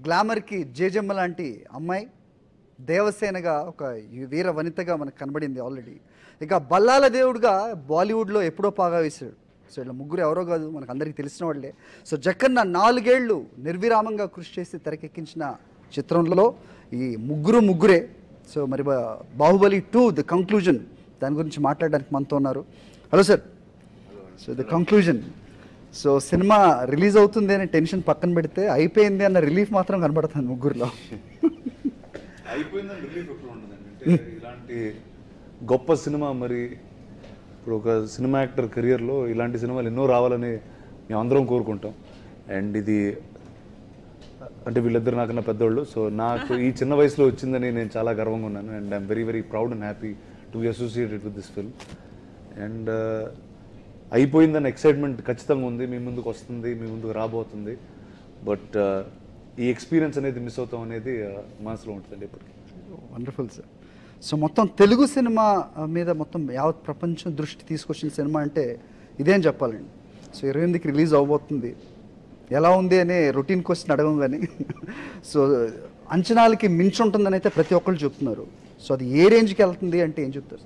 గ్లామర్కి జేజమ్మ లాంటి అమ్మాయి దేవసేనగా ఒక వీర వనితగా మనకు కనబడింది ఆల్రెడీ ఇక బల్లాల దేవుడుగా బాలీవుడ్లో ఎప్పుడో పాగా వేశాడు సో ఇలా ముగ్గురు ఎవరో కాదు మనకు అందరికీ తెలిసిన వాళ్ళే సో జక్కన్న నాలుగేళ్లు నిర్విరామంగా కృషి చేసి తెరకెక్కించిన చిత్రంలో ఈ ముగ్గురు ముగ్గురే సో మరి బా- బాహుబలి టూ ది కంక్లూజన్ దాని గురించి మాట్లాడడానికి మనతో ఉన్నారు hello sir so the conclusion so cinema release అవుతుంది అని టెన్షన్ పక్కన పెడితే అయిపోయింది అన్న రిలీఫ్ మాత్రం కనబడుతుంది ముగ్గురులో అయిపోయిందని రిలీఫ్ ఎప్పుడు ఉండదండి అంటే ఇలాంటి గొప్ప సినిమా మరి ఇప్పుడు ఒక సినిమా యాక్టర్ కెరియర్లో ఇలాంటి సినిమాలు ఎన్నో రావాలని మేము అందరం కోరుకుంటాం అండ్ ఇది అంటే వీళ్ళిద్దరు నాకన్నా పెద్దోళ్ళు సో నాకు ఈ చిన్న వయసులో వచ్చిందని నేను చాలా గర్వంగా ఉన్నాను and I'm very very proud and happy to be associated with this film and అయిపోయిందన్న ఎక్సైట్మెంట్ ఖచ్చితంగా ఉంది మీ ముందుకు వస్తుంది మీ ముందుకు రాబోతుంది బట్ ఈ ఎక్స్పీరియన్స్ అనేది మిస్ అవుతాం అనేది uh, మనసులో ఉంటుందండి ఇప్పటికీ వండర్ఫుల్ సార్ సో మొత్తం తెలుగు సినిమా ఆ, మీద మొత్తం యావత్ ప్రపంచం దృష్టి తీసుకొచ్చిన సినిమా అంటే ఇదేం చెప్పాలండి సో ఇరవై ఎనిమిదికి రిలీజ్ అవబోతుంది ఎలా ఉంది అనే రొటీన్ క్వశ్చన్ అడగం కానీ సో అంచనాలకి మించి ఉంటుందని అయితే ప్రతి ఒక్కళ్ళు చెప్తున్నారు సో అది ఏ రేంజ్కి వెళ్తుంది అంటే ఏం చెప్తారు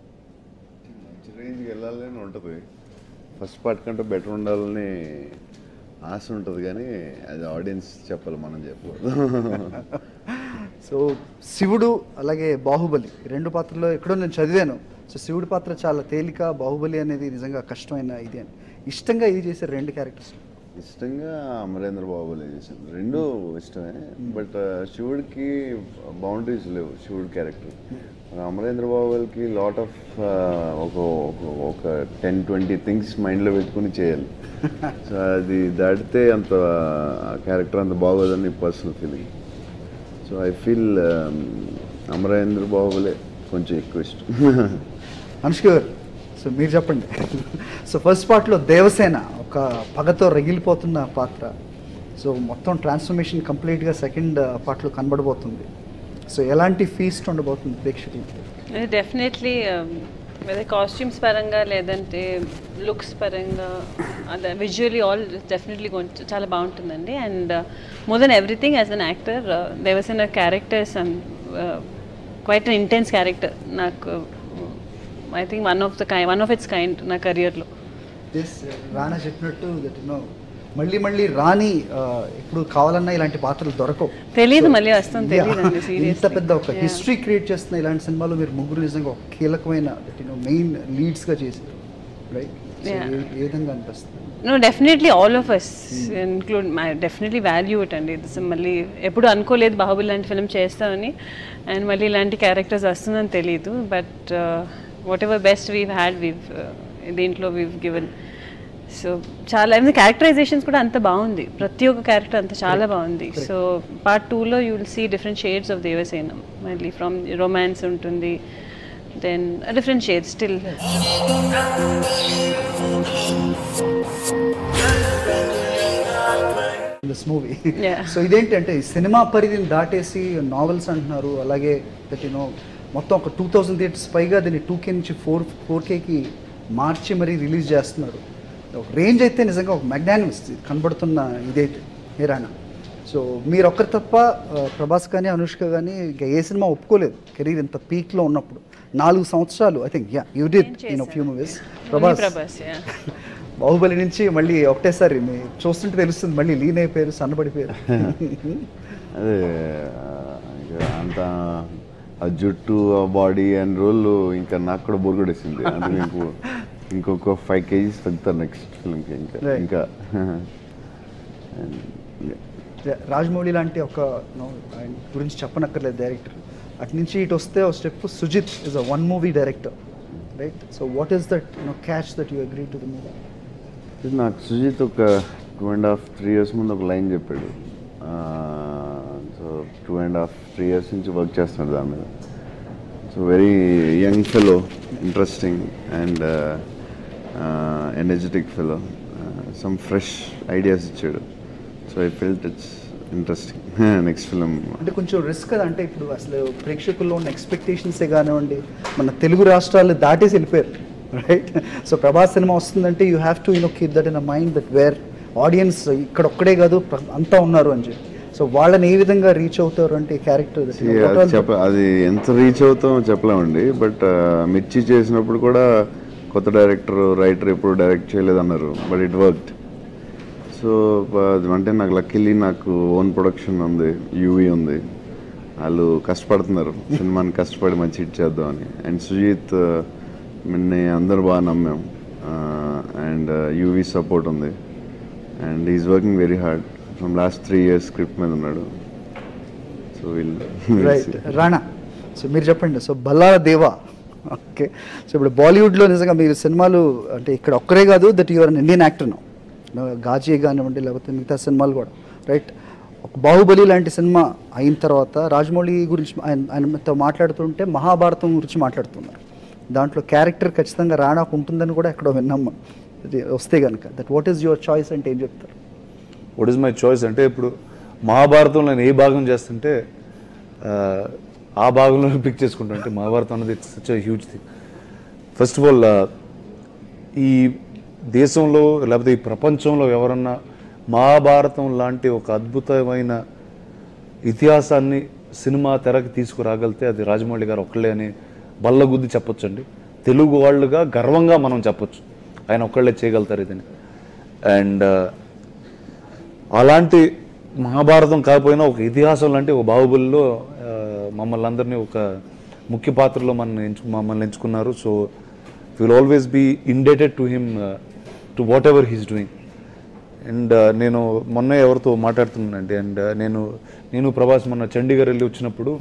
మంచి రేంజ్కి వెళ్ళాలని ఉంటుంది ఫస్ట్ పార్ట్ కంటే బెటర్ ఉండాలని ఆశ ఉంటుంది కానీ అది ఆడియన్స్ చెప్పాలి మనం చెప్పకూడదు సో శివుడు అలాగే బాహుబలి ఈ రెండు పాత్రలో ఎక్కడో నేను చదివాను సో శివుడి పాత్ర చాలా తేలిక బాహుబలి అనేది నిజంగా కష్టమైన ఇది అని ఇష్టంగా ఇది చేశారు రెండు క్యారెక్టర్స్ ఇష్టంగా అమరేంద్ర బాబులే చేశాను రెండు ఇష్టమే బట్ శివుడికి బౌండరీస్ లేవు శివుడి క్యారెక్టర్ అమరేంద్ర బాబులకి లాట్ ఆఫ్ ఒక ఒక- ఒక టెన్ ట్వంటీ థింగ్స్ మైండ్లో పెట్టుకుని చేయాలి సో అది దాటితే అంత క్యారెక్టర్ అంత బాగోదని personal feeling so I feel Amarendra బాబులే కొంచెం ఎక్కువ ఇష్టం అనుష్క గారు సో మీరు చెప్పండి సో ఫస్ట్ పార్ట్లో దేవసేన ఒక పగతో రగిలిపోతున్న పాత్ర సో మొత్తం ట్రాన్స్ఫర్మేషన్ కంప్లీట్గా సెకండ్ పార్ట్లో కనబడబోతుంది సో ఎలాంటి ఫీస్ట్ ఉండబోతుంది ప్రేక్షకులకి డెఫినెట్లీ అదే కాస్ట్యూమ్స్ పరంగా లేదంటే లుక్స్ పరంగా అదే విజువలీ ఆల్ డెఫినెట్లీ చాలా బాగుంటుందండి and more than everything as an actor Devasena characters and quite an intense character నాకు I think one of the కై వన్ ఆఫ్ ఇట్స్ కైండ్ నా కెరియర్లో Yes, రానా చెప్పినట్టు దట్ నో మళ్ళీ మళ్ళీ రాని ఆ, ఇప్పుడు కావాలన్నా ఇలాంటి పాత్రలు దొరకవు తెలీదు మళ్ళీ వస్తాం తెలియదండి ఇంత సీరియస్ పెద్ద ఒక హిస్టరీ క్రియేట్ చేస్తున్న ఇలాంటి సినిమాలు మీరు ముగ్గురు నిజంగా ఒక కీలకమైన దట్ నో మెయిన్ లీడ్స్గా చేశారు రైట్ Yeah. ఏ విధంగా అనిపిస్తుంది no definitely all of us include my definitely value it అండి This మళ్ళీ ఎప్పుడు అనుకోలేదు బాహుబలి లాంటి ఫిల్మ్ చేస్తామని అండ్ మళ్ళీ ఇలాంటి క్యారెక్టర్స్ వస్తుందని తెలియదు but whatever best we've had we've దీంట్లో వీవ్ గివెన్ సో చాలా క్యారెక్టరైజేషన్స్ కూడా అంత బాగుంది ప్రతి ఒక్క క్యారెక్టర్ అంత చాలా బాగుంది సో పార్ట్ టూలో you will see different shades of Devasena మళ్ళీ ఫ్రమ్ రొమాన్స్ ఉంటుంది then different shades still this movie Yeah. So ఇదేంటంటే ఈ సినిమా పరిధిని దాటేసి నావెల్స్ అంటున్నారు అలాగే దట్ నో మొత్తం ఒక టూ థౌజండ్ థియేటర్స్ పైగా దీన్ని టూ కే నుంచి ఫోర్ ఫోర్ కేకి మార్చి మరీ రిలీజ్ చేస్తున్నారు ఒక రేంజ్ అయితే నిజంగా ఒక మ్యాగ్నానిమస్ కనబడుతున్న ఇదైతే హీరానా సో మీరు ఒక్కరు తప్ప ఆ, ప్రభాస్ కానీ అనుష్క కానీ ఇంకా ఏ సినిమా ఒప్పుకోలేదు కెరీర్ ఇంత పీక్లో ఉన్నప్పుడు నాలుగు సంవత్సరాలు I think yeah you did in few movies Prabhas Prabhas yeah. Baahubali నుంచి మళ్ళీ ఒకటేసారి మీ చూస్తుంటే తెలుస్తుంది మళ్ళీ లీన్ అయిపోయారు సన్నబడిపోయారు అదే ఆ, ఇంకా అంత ఆ జుట్టు ఆ బాడీ అండ్ రోల్ ఇంకా నాకు కూడా బోర్ కొట్టేసింది అందుకే ఇంకో ఇంకొక ఫైవ్ కేజీస్ తగ్గుతారు నెక్స్ట్ ఫిల్మ్కి ఇంకా Right. ఇంకా And, yeah. రాజమౌళి లాంటి ఒక no, ఆయన గురించి చెప్పనక్కర్లేదు డైరెక్టర్ అటు నుంచి ఇటు వస్తే ఒక step Sujeeth is a one movie director right so what is that no catch that you agree to the movie ఇది నాకు సుజిత్ ఒక two and half three years ముందు ఒక లైన్ చెప్పాడు so two and half three years నుంచి work చేస్తున్నాడు దాని మీద so very young fellow interesting and energetic fellow some fresh ideas ఇచ్చాడు so I felt it's interesting next film అంటే కొంచెం రిస్క్ కదా అంటే ఇప్పుడు అసలు ప్రేక్షకుల్లో ఉన్న ఎక్స్పెక్టేషన్సే కానివ్వండి మన తెలుగు రాష్ట్రాలు దాటేసి వెళ్ళిపోయారు రైట్ సో ప్రభాస్ సినిమా వస్తుందంటే you have to you know keep that in a mind that where audience ఇక్కడ ఒక్కడే కాదు ప్ర- అంతా ఉన్నారు అని చెప్పి సో సో వాళ్ళని ఏ విధంగా రీచ్ అవుతారు అంటే క్యారెక్టర్ See, అది చెప్ప అది ఎంత రీచ్ అవుతామో చెప్పలేమండి బట్ మిర్చి చేసినప్పుడు కూడా కొత్త డైరెక్టర్ రైటర్ ఎప్పుడు డైరెక్ట్ చేయలేదన్నారు బట్ ఇట్ వర్క్డ్ సో అంటే నాకు లక్కీలీ నాకు ఓన్ ప్రొడక్షన్ ఉంది యూవీ ఉంది వాళ్ళు కష్టపడుతున్నారు సినిమాని కష్టపడి మంచి హిట్ చేద్దామని అండ్ సుజీత్ మిన్ని అందరూ బాగా నమ్మాం అండ్ యూవీ సపోర్ట్ ఉంది and is working very hard from last three years script మీద ఉన్నాడు so we'll write Rana so మీరు చెప్పండి సో బల్లాల దేవా ఓకే సో ఇప్పుడు బాలీవుడ్లో నిజంగా మీరు సినిమాలు అంటే ఇక్కడ ఒక్కరే కాదు that your Indian actor Ghazi కానివ్వండి లేకపోతే మిగతా సినిమాలు కూడా రైట్ ఒక బాహుబలి లాంటి సినిమా అయిన తర్వాత రాజమౌళి గురించి ఆయన ఆయనతో మాట్లాడుతుంటే మహాభారతం గురించి మాట్లాడుతున్నారు దాంట్లో క్యారెక్టర్ ఖచ్చితంగా రాణాకు ఉంటుందని కూడా ఎక్కడో విన్నాం మనం. ఇది వస్తే కనుక that what is your choice అంటే ఏం చెప్తారు వాట్ ఈస్ మై చాయిస్ అంటే ఇప్పుడు మహాభారతంలో నేను ఏ భాగం చేస్తుంటే ఆ, ఆ భాగంలో పిక్ చేసుకుంటాను అంటే మహాభారతం అనేది it's such huge thing first of all ఈ దేశంలో లేకపోతే ఈ ప్రపంచంలో ఎవరన్నా మహాభారతం లాంటి ఒక అద్భుతమైన ఇతిహాసాన్ని సినిమా తెరకి తీసుకురాగలితే అది రాజమౌళి గారు ఒక్కళ్ళే అని బల్లగుద్ది చెప్పొచ్చండి తెలుగు వాళ్ళుగా గర్వంగా మనం చెప్పొచ్చు ఆయన ఒక్కళ్ళే చేయగలుగుతారు ఇదని అండ్ అలాంటి మహాభారతం కాకపోయినా ఒక ఇతిహాసం లాంటి ఒక బాహుబలిలో ఆ, మమ్మల్ని అందరినీ ఒక ముఖ్య పాత్రలో మన ఎంచు మమ్మల్ని ఎంచుకున్నారు so will always be indebted to him to whatever he's doing and నేను మొన్న ఎవరితో మాట్లాడుతున్నానండి అండ్ నేను నేను ప్రభాస్ మొన్న చండీగఢ్ వెళ్ళి వచ్చినప్పుడు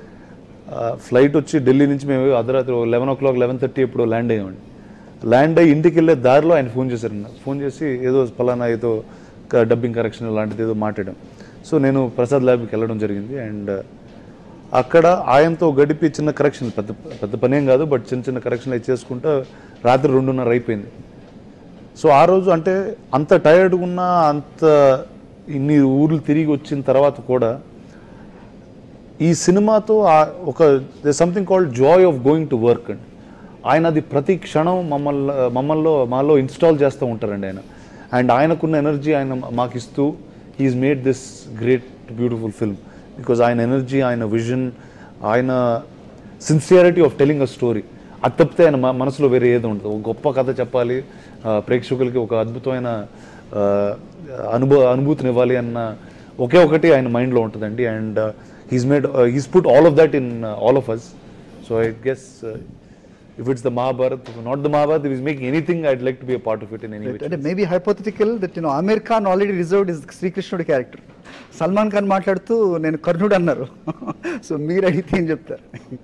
ఫ్లైట్ వచ్చి ఢిల్లీ నుంచి మేము అర్ధరాత్రి eleven o'clock eleven thirty ఇప్పుడు ల్యాండ్ అయ్యామండి ల్యాండ్ అయ్యి ఇంటికి వెళ్ళే దారిలో ఆయన ఫోన్ చేశారు నాకు ఫోన్ చేసి ఏదో పలానా ఏదో డబ్బింగ్ కరెక్షన్ లాంటిది ఏదో మాట్లాడాం సో నేను ప్రసాద్ ల్యాబ్కి వెళ్ళడం జరిగింది అండ్ అక్కడ ఆయనతో గడిపి చిన్న కరెక్షన్ పెద్ద పెద్ద పని ఏం కాదు బట్ చిన్న చిన్న కరెక్షన్లు అవి చేసుకుంటా రాత్రి రెండున్నర అయిపోయింది సో ఆ రోజు అంటే అంత టైర్డ్గా ఉన్నా అంత ఇన్ని ఊర్లు తిరిగి వచ్చిన తర్వాత కూడా ఈ సినిమాతో ఆ- ఒక something called joy of going to work అండి ఆయన అది ప్రతి క్షణం మమ్మల్ని మమ్మల్ని మాలో ఇన్స్టాల్ చేస్తూ ఉంటారండి ఆయన అండ్ ఆయనకున్న ఎనర్జీ ఆయన మాకు ఇస్తూ he's made this great beautiful film because ఆయన ఎనర్జీ ఆయన విజన్ ఆయన sincerity of telling a story అది తప్పితే ఆయన మ- మనసులో వేరే ఏదో ఉండదు ఒక గొప్ప కథ చెప్పాలి ఆ, ప్రేక్షకులకి ఒక అద్భుతమైన ఆ, అనుభవ అనుభూతిని ఇవ్వాలి అన్న ఒకే ఒకటి ఆయన మైండ్లో ఉంటుందండి and he's made he's put all of that in all of us so I guess if it's the Mahabharat not the Mahabharat is making anything I'd like to be a part of it in any అంటే maybe hypothetical that you know Aamir Khan already reserved is శ్రీకృష్ణుడి character Salman Khan మాట్లాడుతూ నేను కర్ణుడు అన్నారు so మీరు అడిగితే ఏం చెప్తారు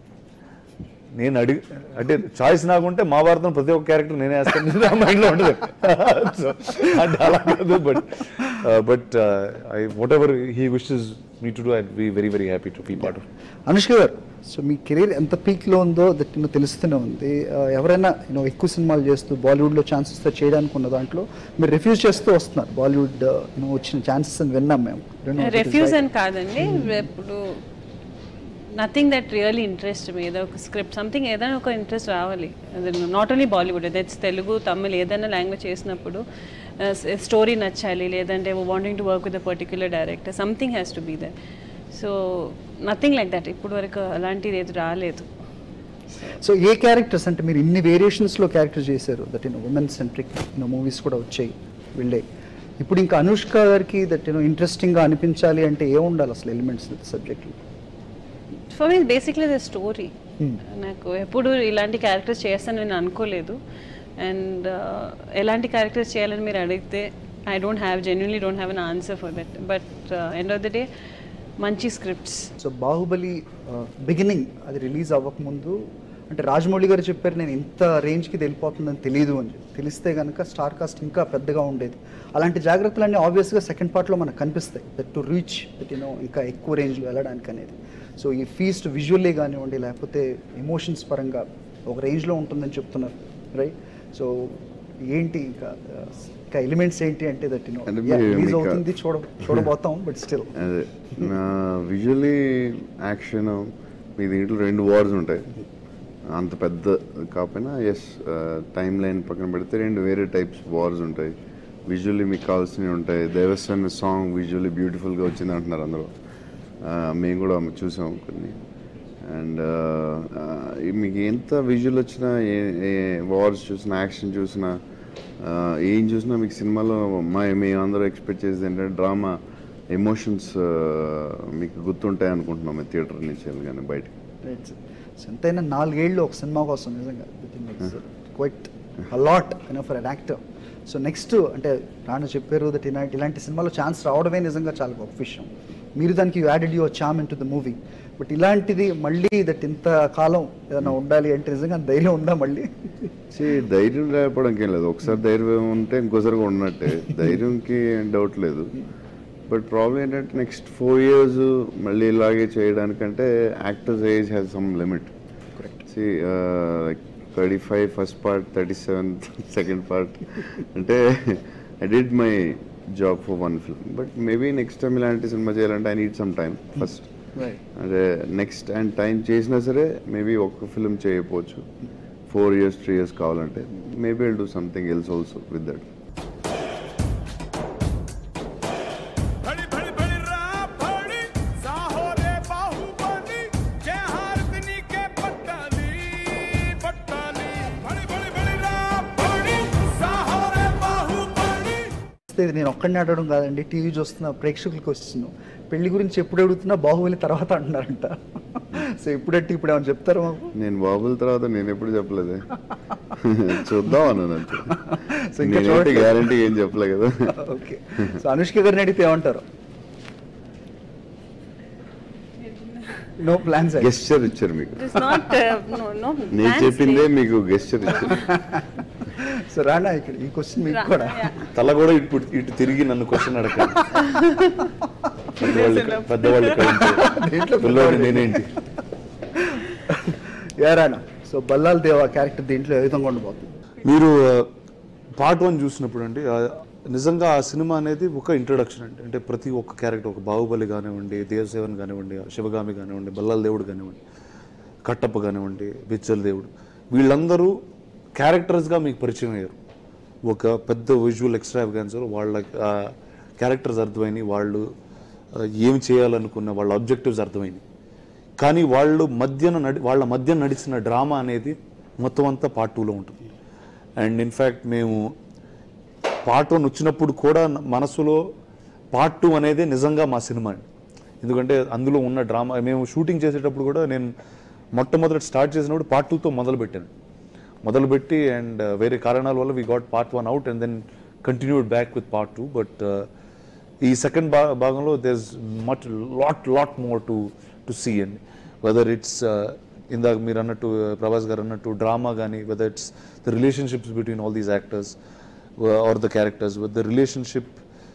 నేను అడిగి అంటే చాయిస్ నాకుంటే మహాభారతం ప్రతి ఒక్క క్యారెక్టర్ నేనే వేస్తాను నా మైండ్లో ఉంటుంది సో అంటే అలా కాదు but but I whatever he wishes me to do I be very very happy to be part of Anushka గారు సో మీ కెరీర్ ఎంత పీక్లో ఉందో దట్ యూనో తెలుస్తూనే ఉంది ఆ, ఎవరైనా యూనో ఎక్కువ సినిమాలు చేస్తూ బాలీవుడ్లో ఛాన్సెస్ చేయడానికి ఉన్న దాంట్లో మీరు రిఫ్యూజ్ చేస్తూ వస్తున్నారు బాలీవుడ్ యూనో వచ్చిన ఛాన్సెస్ అని విన్నాం మేము Don't know if it is refuse right. అని కాదండి ఇప్పుడు nothing that really interest me ఏదో ఒక స్క్రిప్ట్ సంథింగ్ ఏదైనా ఒక ఇంట్రెస్ట్ రావాలి not only Bollywood that's Telugu Tamil ఏదైనా లాంగ్వేజ్ చేసినప్పుడు స్టోరీ నచ్చాలి లేదంటే wanting to work with a particular director something has to be there so nothing like that ఇప్పుడు వరకు అలాంటిది ఏది రాలేదు సో ఏ క్యారెక్టర్స్ అంటే మీరు ఇన్ని వేరియేషన్స్లో క్యారెక్టర్స్ చేశారు that you know women centric you know movies కూడా వచ్చాయి వెళ్ళాయి ఇప్పుడు ఇంకా అనుష్క గారికి దట్ యూనో ఇంట్రెస్టింగ్గా అనిపించాలి అంటే ఏ ఉండాలి అసలు ఎలిమెంట్స్ సబ్జెక్ట్లో for me basically the story నాకు ఎప్పుడు ఇలాంటి క్యారెక్టర్స్ చేస్తాను నేను అనుకోలేదు అండ్ ఎలాంటి క్యారెక్టర్స్ చేయాలని మీరు అడిగితే I don't have genuinely don't have an answer for that but end of the day మంచి స్క్రిప్ట్స్ సో బాహుబలి బిగినింగ్ అది రిలీజ్ అవ్వకముందు అంటే రాజమౌళి గారు చెప్పారు నేను ఇంత రేంజ్కి ఇది వెళ్ళిపోతుందని తెలియదు అని చెప్పి తెలిస్తే కనుక స్టార్ కాస్ట్ ఇంకా పెద్దగా ఉండేది అలాంటి జాగ్రత్తలన్నీ ఆబ్వియస్గా సెకండ్ పార్ట్లో మనకు కనిపిస్తాయి that to reach that you know ఇంకా ఎక్కువ రేంజ్లో వెళ్ళడానికి అనేది సో ఈ ఫీస్ట్ విజువల్లీ కానివ్వండి లేకపోతే ఎమోషన్స్ పరంగా ఒక రేంజ్లో ఉంటుందని చెప్తున్నారు రైట్ సో ఏంటి ఇంకా uh, ఇంకా ఎలిమెంట్స్ ఏంటి అంటే దట్ యూనో అంటే మీరు రిలీజ్ మీకు- అవుతుంది చూడ చూడబోతాం బట్ స్టిల్ అదే నా విజువలీ యాక్షన్ మీ దీంట్లో రెండు వార్స్ ఉంటాయి అంత పెద్ద కాకపోయినా ఎస్ టైం లైన్ పక్కన పెడితే రెండు వేరే టైప్స్ వార్స్ ఉంటాయి విజువల్లీ మీకు కావాల్సినవి ఉంటాయి దేవస్థాన సాంగ్ విజువల్లీ బ్యూటిఫుల్గా వచ్చింది అంటున్నారు అందరూ ఆ, మేము కూడా చూసాం కొన్ని అండ్ మీకు ఎంత విజువల్ వచ్చినా ఏ వార్స్ చూసినా యాక్షన్ చూసినా ఆ, ఏం చూసినా మీకు సినిమాలో మా మేము అందరూ ఎక్స్పెక్ట్ చేసేది ఏంటంటే డ్రామా ఎమోషన్స్ మీకు గుర్తుంటాయి అనుకుంటున్నాం థియేటర్ నుంచి వెళ్ళగానే బయటకి రైట్ సో ఎంతైనా నాలుగేళ్ళు ఒక సినిమా కోసం నిజంగా quite a lot you know for an actor so next అంటే రాను చెప్పారు దట్ ఇలాంటి ఇలాంటి సినిమాలో ఛాన్స్ రావడమే నిజంగా చాలా గొప్ప విషయం మీరు దానికి you added your charm into the movie but ఇలాంటిది మళ్ళీ దట్ ఇంత కాలం ఏదైనా ఉండాలి అంటే నిజంగా ధైర్యం ఉందా మళ్ళీ See, ధైర్యం లేకపోవడానికి ఏం లేదు ఒకసారి ధైర్యం ఉంటే ఇంకోసారి కూడా ఉన్నట్టే ధైర్యంకి డౌట్ లేదు బట్ ప్రాబ్లం ఏంటంటే నెక్స్ట్ ఫోర్ ఇయర్స్ మళ్ళీ ఇలాగే చేయడానికంటే actors age has some limit see thirty five first part thirty seven second part అంటే I did my job for one film but maybe next time ఇలాంటి cinema చేయాలంటే I need some time first right అంటే next and time చేసినా సరే maybe ఒక్క film చేయకపోవచ్చు four years three years కావాలంటే maybe will do something else also with that भड़ी भड़ी भड़ी रा भड़ी साहो रे बाहुबली जय हारदिनी के पट्टाली पट्टाली भड़ी भड़ी भड़ी रा भड़ी साहो रे बाहुबली ఇది నేను ఒక్కడిని అడగడం కాదండి టీవీ చూస్తున్న ప్రేక్షకులకు వస్తున్నాను పెళ్లి గురించి ఎప్పుడు అడుగుతున్నా బాహుబలి తర్వాత అంటున్నారంట సో ఇప్పుడంటే ఇప్పుడు ఏమైనా చెప్తారా మాకు నేను బాబుల తర్వాత నేను ఎప్పుడు చెప్పలేదే చూద్దాం అన్నాను అంతే సో ఇంకా నేనైతే చూడట్లేదు. గ్యారంటీ ఏం చెప్పలే కదా ఓకే సో అనుష్క గారిని అడిగితే ఏమంటారు నో ప్లాన్స్ గెస్చర్ ఇచ్చారు మీకు It's not, uh, no, no. నేను plans చెప్పిందే లేవు. మీకు గెస్చర్ ఇచ్చారు సో రానా ఇక్కడ ఈ క్వశ్చన్ మీకు Ra- కూడా yeah. తల కూడా ఇప్పుడు ఇటు తిరిగి నన్ను క్వశ్చన్ అడగండి పెద్దవాళ్ళు ఇక్కడ- పెద్దవాళ్ళు ఇక్కడ ఉంటే దీంట్లో పిల్లోడు నేనేంటి యా రానా సో బల్లాల్ దేవా క్యారెక్టర్ దీంట్లో ఏ విధంగా ఉండబోతుంది మీరు పార్ట్ వన్ చూసినప్పుడు అండి ఆ, నిజంగా ఆ సినిమా అనేది ఒక ఇంట్రడక్షన్ అండి అంటే ప్రతి ఒక్క క్యారెక్టర్ ఒక బాహుబలి కానివ్వండి దేవసేవన్ కానివ్వండి శివగామి కానివ్వండి బల్లాల దేవుడు కానివ్వండి కట్టప్ప కానివ్వండి బిచ్చల దేవుడు వీళ్ళందరూ క్యారెక్టర్స్గా మీకు పరిచయం అయ్యారు ఒక పెద్ద విజువల్ ఎక్స్ట్రావగాన్సర్ వాళ్ళ క్యారెక్టర్స్ అర్థమైనాయి వాళ్ళు ఆ, ఏం చేయాలనుకున్న వాళ్ళ ఆబ్జెక్టివ్స్ అర్థమైనాయి కానీ వాళ్ళు మధ్యన నడి వాళ్ళ మధ్య నడిచిన డ్రామా అనేది మొత్తం అంతా పార్ట్ టూలో ఉంటుంది అండ్ ఇన్ఫ్యాక్ట్ మేము పార్ట్ వన్ వచ్చినప్పుడు కూడా న- మనసులో పార్ట్ టూ అనేది నిజంగా మా సినిమా అండి ఎందుకంటే అందులో ఉన్న డ్రామా మేము షూటింగ్ చేసేటప్పుడు కూడా నేను మొట్టమొదటి స్టార్ట్ చేసినప్పుడు పార్ట్ టూతో మొదలు పెట్టాను మొదలుపెట్టి అండ్ వేరే కారణాల వల్ల we got part one out and then continued back with part two but ఈ సెకండ్ భా భాగంలో does much lot lot more to to see అండి వెదర్ ఇట్స్ ఇందాక మీరు అన్నట్టు uh, ప్రభాస్ గారు అన్నట్టు డ్రామా కానీ whether it's the relationships between all these actors or the characters with the relationship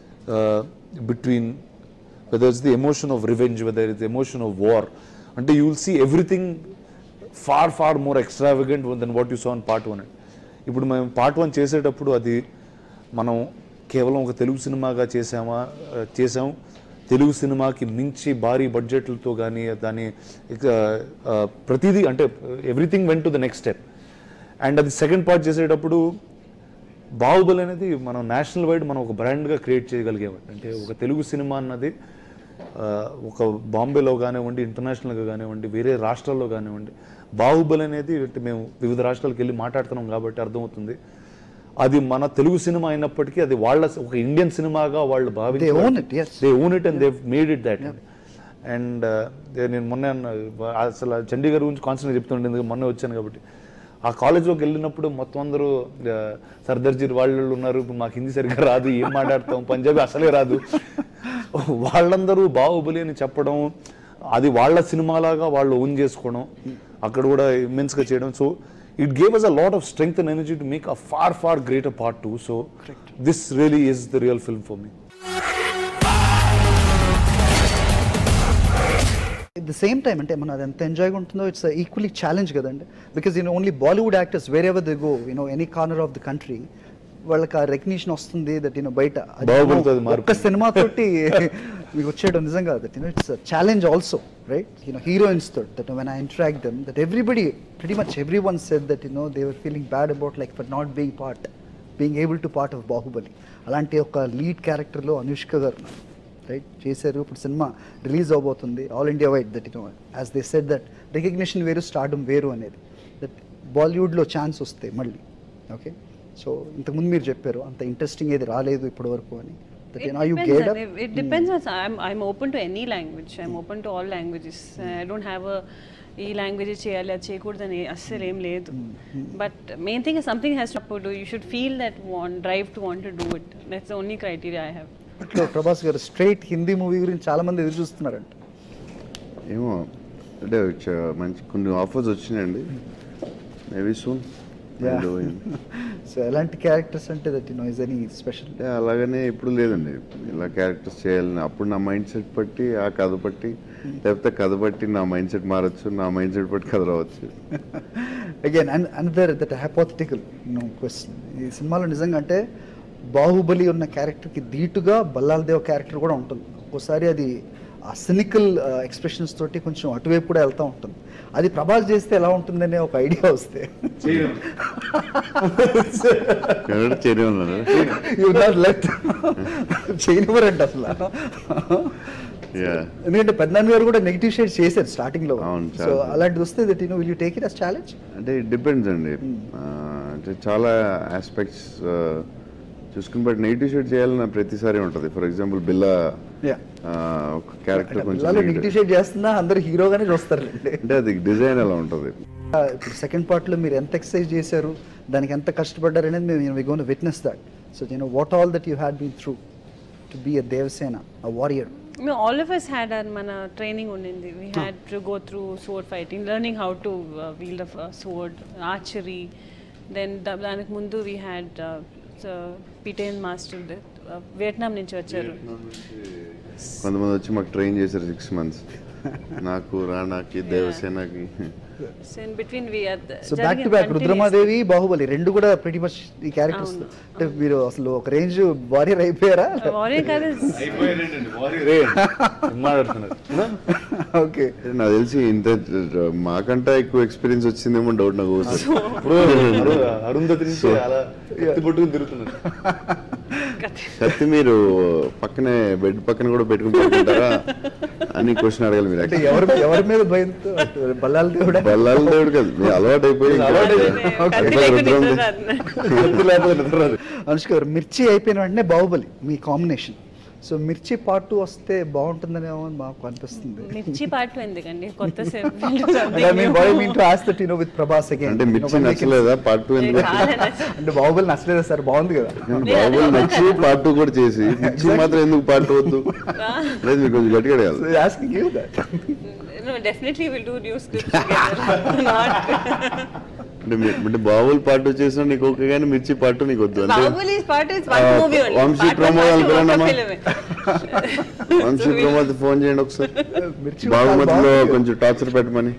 between whether it's the emotion of revenge, whether it's the emotion of war. Until you will see everything far, far more extravagant than what you saw in part one. ఇప్పుడు మేము part one చేసేటప్పుడు అది మనం కేవలం ఒక తెలుగు సినిమాగా చేసామా ఆ, చేసాం తెలుగు సినిమాకి మించి భారీ బడ్జెట్లతో కానీ దాని ఇక, ఆ, ప్రతిదీ అంటే everything went to the next step and అది సెకండ్ పార్ట్ చేసేటప్పుడు బాహుబలి అనేది మనం నేషనల్ వైడ్ మనం ఒక బ్రాండ్గా క్రియేట్ చేయగలిగామండి అంటే ఒక తెలుగు సినిమా అన్నది ఆ, ఒక బాంబేలో కానివ్వండి ఇంటర్నేషనల్గా కానివ్వండి వేరే రాష్ట్రాల్లో కానివ్వండి బాహుబలి అనేది అంటే మేము వివిధ రాష్ట్రాలకు వెళ్ళి మాట్లాడుతున్నాం కాబట్టి అర్థమవుతుంది అది మన తెలుగు సినిమా అయినప్పటికీ అది వాళ్ళ ఒక ఇండియన్ సినిమాగా వాళ్ళు భావించి They own it, yes. They own it and they made it that and నేను మొన్న అన్న- అసలు చండీగఢ్ గురించి కాన్సెప్ట్ చెప్తుండే ఎందుకంటే మొన్న వచ్చాను కాబట్టి ఆ కాలేజ్లోకి వెళ్ళినప్పుడు మొత్తం అందరూ ఆ, సర్దార్జీ వాళ్ళు ఉన్నారు ఇప్పుడు మాకు హిందీ సరిగ్గా రాదు ఏం మాట్లాడతాం పంజాబీ అసలే రాదు వాళ్ళందరూ బాహుబలి అని చెప్పడం అది వాళ్ళ సినిమాలాగా వాళ్ళు ఓన్ చేసుకోవడం అక్కడ కూడా ఇమ్మెన్స్గా చేయడం so it gave us a lot of strength and energy to make a far far greater part two so this really is the real film for me at the same time అంటే మన అది ఎంత ఎంజాయ్గా ఉంటుందో it's equally challenge కదండి because you know only Bollywood actors wherever they go you know any corner of the country వాళ్ళకి ఆ recognition వస్తుంది దట్ యూనో బయట అది బాహుబలితో అది ఒక్క మారిపోయింది. సినిమా తోటి మీకు వచ్చేయడం నిజంగా that you know it's challenge also right you know heroines తోటి that when I interact them that everybody pretty much everyone said that you know they were feeling bad about like for not being part being able to part of Baahubali అలాంటి ఒక lead క్యారెక్టర్లో అనుష్క గారు right చేశారు ఇప్పుడు cinema release అవబోతుంది all India wide that you know as they said that recognition వేరు stardom వేరు అనేది దట్ బాలీవుడ్లో ఛాన్స్ వస్తాయి మళ్ళీ ఓకే సో ఇంతకుముందు మీరు చెప్పారు అంత ఇంట్రెస్టింగ్ ఏది రాలేదు ఇప్పటి వరకు అని that you know you depends gate on- it- it depends on I'm I'm open to any language. I'm open to all languages. I don't have a ఈ లాంగ్వేజ్ చేయాలి అది చేయకూడదని అస్సలు ఏం లేదు but main thing something has to do you should feel that want drive to want to do it that's only criteria I have అప్పట్లో ప్రభాస్ గారు straight Hindi movie గురించి చాలా మంది ఎదురు చూస్తున్నారంట ఏమో అంటే చ- మంచి కొన్ని ఆఫర్స్ వచ్చినాయండి మేబీ సూన్ సో ఎలాంటి క్యారెక్టర్స్ అంటే that you know is any special అంటే అలాగనే ఇప్పుడు లేదండి ఇలా క్యారెక్టర్స్ చేయాలని అప్పుడు నా మైండ్ సెట్ బట్టి ఆ కథ బట్టి లేకపోతే కథ బట్టి నా మైండ్ సెట్ మారచ్చు నా మైండ్ సెట్ బట్టి కథ రావచ్చు again and another that hypothetical no question ఈ సినిమాలో నిజంగా అంటే బాహుబలి ఉన్న క్యారెక్టర్కి ధీటుగా బల్లాల్ దేవ్ క్యారెక్టర్ కూడా ఉంటుంది ఒక్కోసారి అది ఆ సినికల్ ఎక్స్ప్రెషన్స్ తోటి కొంచెం అటువైపు కూడా వెళ్తూ ఉంటుంది అది ప్రభాస్ చేస్తే ఎలా ఉంటుందనే ఒక ఐడియా వస్తే కన్నడ చేరే ఉన్నారు యూ నాట్ లెట్ చేయనివ్వరంట అసలు యా ఎందుకంటే పెద్దనాన్న గారు కూడా నెగిటివ్ షేడ్ చేశారు స్టార్టింగ్ లో అవును, సో చాలా. అలాంటిది వస్తే that you know will you take it as challenge అంటే ఇట్ డిపెండ్స్ అండి ఆ, అంటే చాలా ఆస్పెక్ట్స్ చూసుకుని బట్ నెగిటివ్ షేడ్ చేయాలని ప్రతిసారి ఉంటుంది ఫర్ ఎగ్జాంపుల్ బిల్లా యా ఆ, ఒక క్యారెక్టర్ కొంచెం పిల్లలు negative. నెగిటివ్ షేడ్ చేస్తున్నా అందరు హీరోగానే చూస్తారులేండి అంటే అది డిజైన్ ఎలా ఉంటుంది ఇప్పుడు సెకండ్ పార్ట్లో మీరు ఎంత ఎక్సర్సైజ్ చేశారు దానికి ఎంత కష్టపడ్డారు అనేది మేము we gone witness that so you know what all that you had been through to be a Devasena a warrior No, all of us had our మన ట్రైనింగ్ ఉండింది we had to go through sword fighting learning how to wheel the sword archery then దానికి ముందు we had పిటేన్ master Vietnam నుంచి వచ్చారు కొంతమంది వచ్చి మాకు ట్రైన్ చేశారు సిక్స్ మంత్స్ నాకు రాణాకి దేవసేనకి so in between we so back to back Rudhramadevi Baahubali రెండు కూడా ప్రతి మచ్ ఈ క్యారెక్టర్స్ అంటే మీరు అసలు ఒక రేంజ్ వారియర్ అయిపోయారా వారియర్ కాదు మాట్లాడుతున్నారు ఓకే నాకు తెలిసి ఇంత మాకంటే ఎక్కువ ఎక్స్పీరియన్స్ వచ్చిందేమో డౌట్ నాకు ఒకసారి. ఇప్పుడు అరు- అరుంధతి నుంచి అలా ఎత్తి పట్టుకుని తిరుగుతున్నారు కత్తి మీరు పక్కనే బెడ్ పక్కన కూడా పెట్టుకుని పడుకుంటారా అని క్వశ్చన్ అడగాలి మీరు అంటే ఎవరి ఎవరి మీద భయంతో అటు బల్లాల దేవుడా బల్లాల దేవుడు కాదు మీరు అలవాటు అయిపోయి ఇంకా- కత్తి అట్లా లేకుండా రుద్రం నిద్ర రాదు. ఎత్తి లేకపోతే నిద్ర రాదు. అనుష్క గారు మిర్చి అయిపోయిన వెంటనే బాహుబలి మీ combination so Mirchi part two వస్తే బాగుంటుందనేమో అని మాకు అనిపిస్తుంది మిర్చి పాటు ఎందుకండి కొత్త mean to as that you know with Prabhas again అంటే మిర్చి నచ్చలేదా పార్ట్ టూ ఎందుకు అంటే బాహుబలి నచ్చలేదా సార్ బాగుంది కదా బాబులు నచ్చి పార్ట్ టూ కూడా చేసి మిర్చి మాత్రం ఎందుకు పార్ట్ టూ వద్దు లేదు మీరు కొంచెం గట్టిగా అడగాలి asking you that No, definitely we'll do new scripts together. Not. అంటే మీ- అంటే బాబుల్ పార్ట్ టూ చేసినా నీకు ఓకే కానీ మిర్చి పార్ట్ టూ నీకు వద్దు అంటే Bahubuli's part is one Uh, movie only. Vamsi Part one, Pramod part two, అనుకున్నానమ్మా. ఒక filme. వంశీ ప్రమోద్ ఫోన్ చేయండి ఒకసారి మిర్చి బాగుమతిలో కొంచెం టార్చర్ పెట్టమని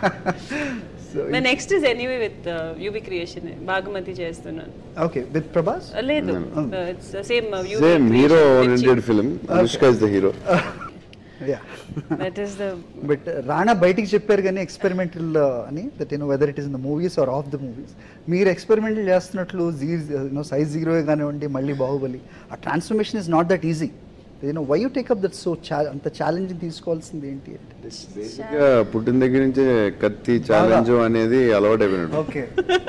The next is anyway with uh, UV creation. Bhaagamathie చేస్తున్నాను ఓకే విత్ ప్రభాస్ Uh, లేదు it's same same hero oriented film Anushka is the hero yeah that is the but Rana బయటికి చెప్పారు కానీ ఎక్స్పెరిమెంటల్ అని that you know whether it is in the movies or of the movies మీరు experimental చేస్తున్నట్లు జీ you know size zero కానివ్వండి మళ్ళీ బాహుబలి ఆ transformation is not that easy you know why you take up that so అంత ఛాలెంజింగ్ తీసుకోవాల్సింది ఏంటి అంటే బేసిక్గా పుట్టిన దగ్గర నుంచే కత్తి ఛాలెంజ్ అనేది అలవాటు అయిపోయినట్టు ఓకే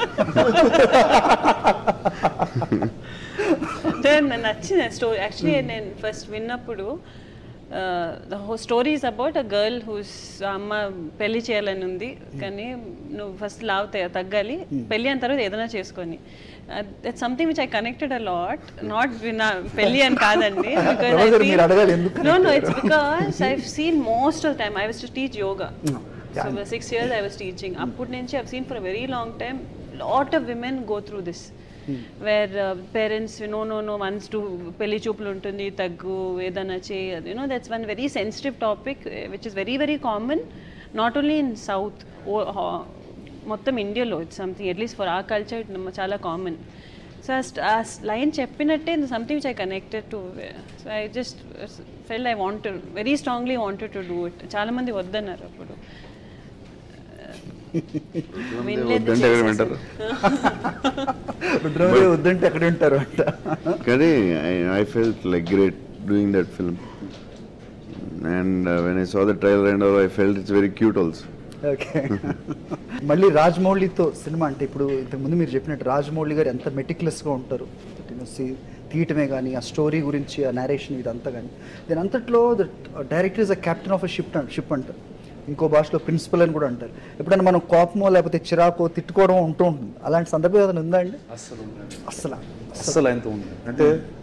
అంటే నాకు నచ్చిన స్టోరీ యాక్చువల్లీ నేను ఫస్ట్ విన్నప్పుడు ద హో story is about a girl whose అమ్మ పెళ్లి చేయాలని ఉంది కానీ నువ్వు ఫస్ట్ లావ్ త- తగ్గాలి పెళ్లి అయిన తర్వాత ఏదైనా చేసుకొని that something which I connected a lot not వినా పెళ్లి అని కాదండి ప్రభాస్ గారు, మీరు అడగాలి ఎందుకు no no connected it's because I seen most of time I was to teach yoga Yeah. So six years I was teaching అప్పటి నుంచి I've seen for a very long time lot of women go through this where parents no no no once to పెళ్లి చూపులు ఉంటుంది తగ్గు ఏదైనా చేయదు you know that's one very sensitive topic which is very very common not only in south మొత్తం ఇండియాలో it's something at least for a culture చాలా common so a line చెప్పినట్టే something which I connected to so I just fell I want very strongly wanted to do it చాలామంది వద్దన్నారు అప్పుడు వినలేదు వద్దంటే ఎక్కడ వింటారు రుద్రమదేవి వద్దంటే ఎక్కడ ఉంటారు అంట కానీ I felt like great doing that film and when I saw the trailer and I felt it's very cute also okay మళ్ళీ రాజమౌళితో సినిమా అంటే ఇప్పుడు ఇంతకుముందు మీరు చెప్పినట్టు రాజమౌళి గారు ఎంత మెటిక్యులస్గా ఉంటారు You know, see, తీయటమే కానీ ఆ స్టోరీ గురించి ఆ నేరేషన్ ఇదంతా కానీ దీని అంతట్లో the director is a captain of a ship ship అంటారు ఇంకో భాషలో ప్రిన్సిపల్ అని కూడా అంటారు ఎప్పుడైనా మనం కోపమో లేకపోతే చిరాకో తిట్టుకోవడం ఉంటూ ఉంటుంది అలాంటి సందర్భం ఏదైనా ఉందా అండి అస్సలు అసలు అస్సలు ఆయనతో ఉంది అంటే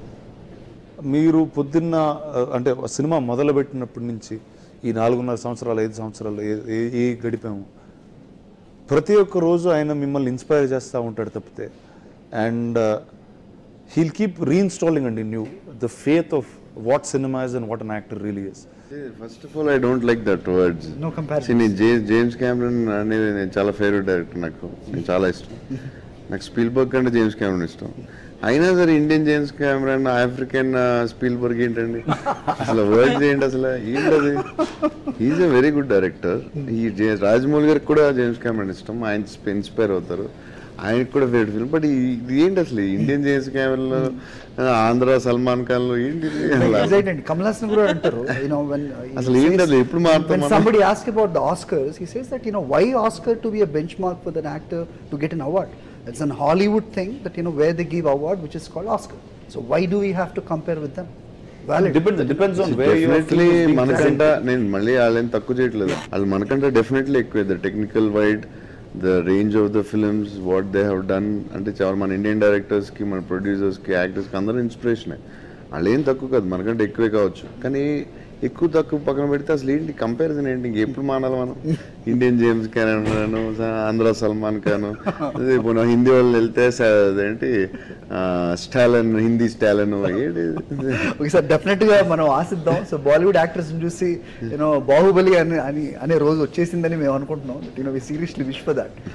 మీరు పొద్దున్న ఆ, అంటే సినిమా మొదలుపెట్టినప్పటి నుంచి ఈ నాలుగున్నర సంవత్సరాలు ఐదు సంవత్సరాలు ఏ- ఏ ఏ గడిపాము ప్రతి ఒక్క రోజు ఆయన మిమ్మల్ని ఇన్స్పైర్ చేస్తూ ఉంటాడు తప్పితే అండ్ హీల్ కీప్ రీఇన్స్టాలింగ్ అండి new the faith of what cinema is and what an actor really is first of all I don't like that words No comparison. నేను జే జేమ్స్ క్యామరన్ అనేది నేను చాలా ఫేవరెట్ డైరెక్టర్ నాకు నేను చాలా ఇష్టం నాకు స్పీల్బర్గ్ కంటే జేమ్స్ క్యామరన్ ఇష్టం అయినా సరే Indian James Cameron African Spielberg ఏంటండి అసలు వర్డ్స్ ఏంటి అసలు ఏంటది is a very good director ఈ జే- రాజమౌళి గారికి కూడా జేమ్స్ క్యామరన్ ఇష్టం ఆయన ఇన్స్పైర్ అవుతారు ఆయనకు కూడా ఫేవరెట్ ఫిల్మ్ బట్ ఇది ఏంటి అసలు ఇండియన్ జేమ్స్ క్యామరన్లో ఆంధ్ర సల్మాన్ ఖాన్లో ఏంటి ఇది? అసలు Exactly అండి కమల్ హాసన్ కూడా అంటారు you know when uh, he అసలు ఏంటి says- అది? ఎప్పుడు మారుతాం when మనం? somebody asks about the Oscars he says that you know why Oscar to be a benchmark for an actor to get an award it's an Hollywood thing that you know where they give award which is called Oscar so why do we have to compare with them valid depends depends on way definitely మనకంట నేను మళ్ళీ వాళ్ళని తక్కువ చేయట్లేదు వాళ్ళు మనకంటే definitely ఎక్కువ the technical wide the range of the films what they have done అంటే చాలా మన ఇండియన్ డైరెక్టర్స్కి మన ప్రొడ్యూసర్స్కి యాక్టర్స్కి అందరూ ఇన్స్పిరేషనే వాళ్ళు ఏం తక్కువ కాదు మనకంటే ఎక్కువే కావచ్చు కానీ ఎక్కువ తక్కువ పక్కన పెడితే అసలు ఏంటి కంపారిజన్ ఏంటి ఇంక ఎప్పుడు మానాలి మనం ఇండియన్ జేమ్స్ ఖాన్ ఆంధ్ర సల్మాన్ ఖాన్ అదే ఇప్పుడు హిందీ వాళ్ళు వెళ్తే స- అదేంటి స్టాలన్ హిందీ స్టాలన్ ఏంటి ఒకసారి డెఫినెట్ గా మనం ఆశిద్దాం సో బాలీవుడ్ యాక్టర్స్ చూసి యూనో బాహుబలి అని అని అనే రోజు వచ్చేసిందని మేము అనుకుంటున్నాం you know we seriously wish for that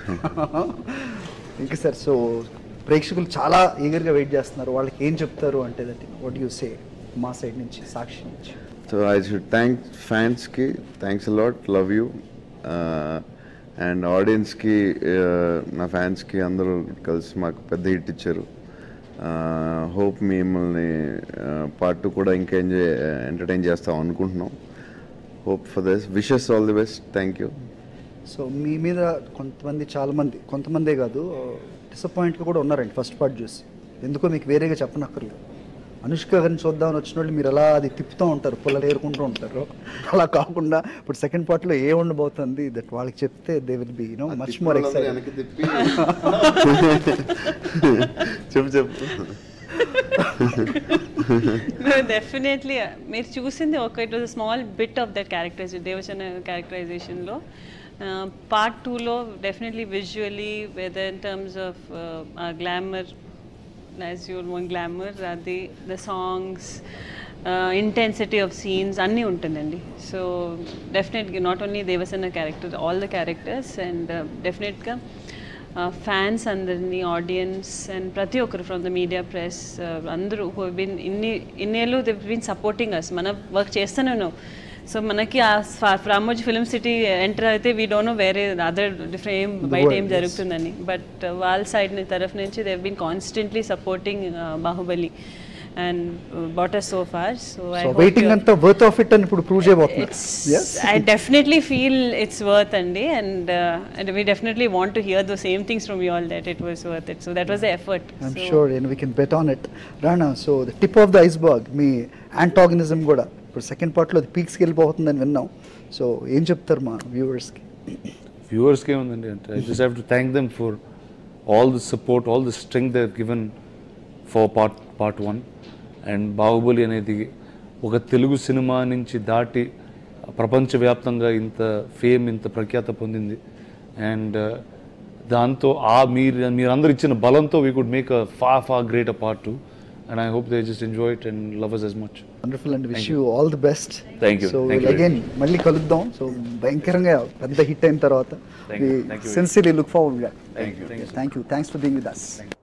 ఇంకా సార్ సో ప్రేక్షకులు చాలా ఈగర్గా వెయిట్ చేస్తున్నారు వాళ్ళకి ఏం చెప్తారు అంటే దట్ వాట్ యూ సే మా సైడ్ నుంచి సాక్షి నుంచి సో ఐ షుడ్ థ్యాంక్ ఫ్యాన్స్కి thanks a lot love you and ఆడియన్స్కి నా ఫ్యాన్స్కి అందరూ కలిసి మాకు పెద్ద హిట్ ఇచ్చారు హోప్ మిమ్మల్ని పార్ట్ టూ కూడా ఇంకా ఎంజాయ్ ఎంటర్టైన్ చేస్తాం అనుకుంటున్నాం hope for this wishes all the best thank you so మీ మీద కొంతమంది చాలా మంది కొంతమందే కాదు డిసప్పాయింట్గా కూడా ఉన్నారండి ఫస్ట్ పార్ట్ చూసి ఎందుకో మీకు వేరేగా చెప్పనక్కర్లేదు అనుష్క గారిని చూద్దామని వచ్చిన వాళ్ళు మీరు అలా అది తిప్పుతూ ఉంటారు పుల్లలు ఏరుకుంటూ ఉంటారు అలా కాకుండా ఇప్పుడు సెకండ్ పార్ట్లో ఏ ఉండబోతుంది దట్ వాళ్ళకి చెప్తే they will be you know much more excite చెప్పు చెప్పు డెఫినెట్లీ మీరు చూసింది ఒక it was small bit of that characterization Devasena క్యారెక్టరైజేషన్లో పార్ట్ టూలో definitely visually whether in terms of glamour as your one glamour అది the songs intensity of scenes అన్నీ ఉంటుందండి సో డెఫినెట్గా not only Devasena character all the characters and డెఫినెట్గా fans అందరినీ audience and ప్రతి ఒక్కరు ఫ్రమ్ ద మీడియా ప్రెస్ అందరూ who bin ఇన్ని ఇన్నేళ్ళు దే బీన్ సపోర్టింగ్ అస్ మన వర్క్ చేస్తూనే ఉన్నాం సో మనకి ఆ రామోజీ ఫిల్మ్ సిటీ ఎంటర్ అయితే వీ డోంట్ నో వేరే అదర్ డిఫరెంట్ ఏం బయట ఏం జరుగుతుందని బట్ వాళ్ళ సైడ్ తరఫు నుంచి they been constantly supporting Baahubali and better so far so I so waiting అంతా వర్త్ ఆఫ్ ఇట్ అని ఇప్పుడు ప్రూవ్ చేయబోతున్నారు Yes? I definitely feel it's worth Andy and uh, and we definitely want to hear the same things from you all that it was worth it. So that was the effort. I'm so, sure and we can bet on it Rana so the tip of the iceberg మీ antagonism కూడా ఇప్పుడు second పార్ట్లో అది పీక్స్కి వెళ్ళిపోతుందని విన్నాం so ఏం చెప్తారు మా వ్యూవర్స్కి వ్యూవర్స్కి ఏముందండి అంటే I just have to thank them for all the support all the strength they given for part part one and Baahubali అనేది ఒక తెలుగు సినిమా నుంచి దాటి ప్రపంచవ్యాప్తంగా ఇంత ఫేమ్ ఇంత ప్రఖ్యాత పొందింది అండ్ దాంతో ఆ మీరు మీరందరూ ఇచ్చిన బలంతో వీ కుడ్ మేక్ అ ఫా ఫా great a part two and I hope they just enjoy it and love us as much wonderful and wish you all the best Thank you. So Thank you very again మళ్ళీ కలుద్దాం so భయంకరంగా పెద్ద hit అయిన తర్వాత Thank you. Thank you very sincerely look forward Thank you. Thank you. Thank you thanks for being with us